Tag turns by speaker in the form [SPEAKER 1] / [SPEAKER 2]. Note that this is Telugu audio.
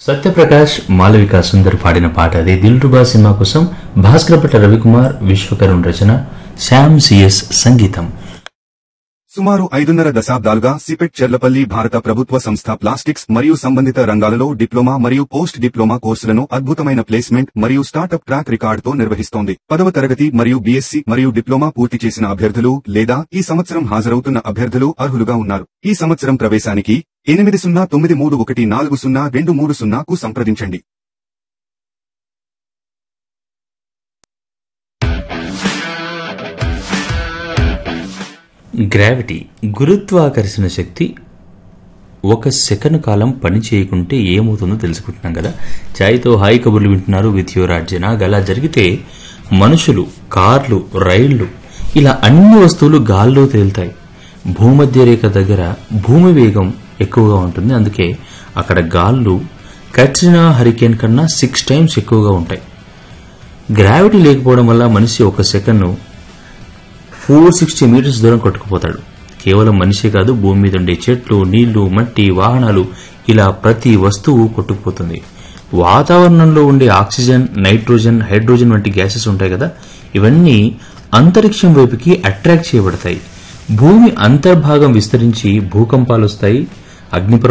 [SPEAKER 1] సత్యప్రకాష్ మాలవిక సుందర్ పాడిన పాట అది దిల్ రుబా సినిమా కోసం భాస్కరపట్ల రవికుమార్ విశ్వకరుణ్ రచన శ్యామ్ సిఎస్ సంగీతం
[SPEAKER 2] సుమారు ఐదున్నర దశాబ్దాలుగా సిపెట్ చెర్లపల్లి భారత ప్రభుత్వ సంస్థ ప్లాస్టిక్స్ మరియు సంబంధిత రంగాలలో డిప్లొమా మరియు పోస్ట్ డిప్లొమా కోర్సులను అద్భుతమైన ప్లేస్మెంట్ మరియు స్టార్టప్ ట్రాక్ రికార్డుతో నిర్వహిస్తోంది పదవ తరగతి మరియు బీఎస్సీ మరియు డిప్లొమా పూర్తి చేసిన అభ్యర్థులు లేదా ఈ సంవత్సరం హాజరవుతున్న అభ్యర్థులు అర్హులుగా ఉన్నారు ఈ సంవత్సరం ప్రవేశానికి ఎనిమిది సున్నా తొమ్మిది మూడు ఒకటి నాలుగు సున్నా రెండు మూడు సున్నాకు సంప్రదించండి
[SPEAKER 1] గ్రావిటీ గురుత్వాకర్షణ శక్తి ఒక సెకండ్ కాలం పని చేయకుంటే ఏమవుతుందో తెలుసుకుంటున్నాం కదా ఛాయ్తో హాయి కబుర్లు వింటున్నారు విత్ యువర్ అర్జున అలా జరిగితే మనుషులు కార్లు రైళ్లు ఇలా అన్ని వస్తువులు గాల్లో తేలుతాయి భూమధ్య రేఖ దగ్గర భూమి వేగం ఎక్కువగా ఉంటుంది అందుకే అక్కడ గాళ్ళు కట్రినా హరికేన్ కన్నా సిక్స్ టైమ్స్ ఎక్కువగా ఉంటాయి గ్రావిటీ లేకపోవడం వల్ల మనిషి ఒక సెకండ్ ఫోర్ సిక్స్టీ మీటర్స్ దూరం కొట్టుకుపోతాడు కేవలం మనిషే కాదు భూమి మీద ఉండే చెట్లు నీళ్లు మట్టి వాహనాలు ఇలా ప్రతి వస్తువు కొట్టుకుపోతుంది వాతావరణంలో ఉండే ఆక్సిజన్ నైట్రోజన్ హైడ్రోజన్ వంటి గ్యాసెస్ ఉంటాయి కదా ఇవన్నీ అంతరిక్షం వైపుకి అట్రాక్ట్ చేయబడతాయి భూమి అంతర్భాగం విస్తరించి భూకంపాలు వస్తాయి అగ్నిపర్వ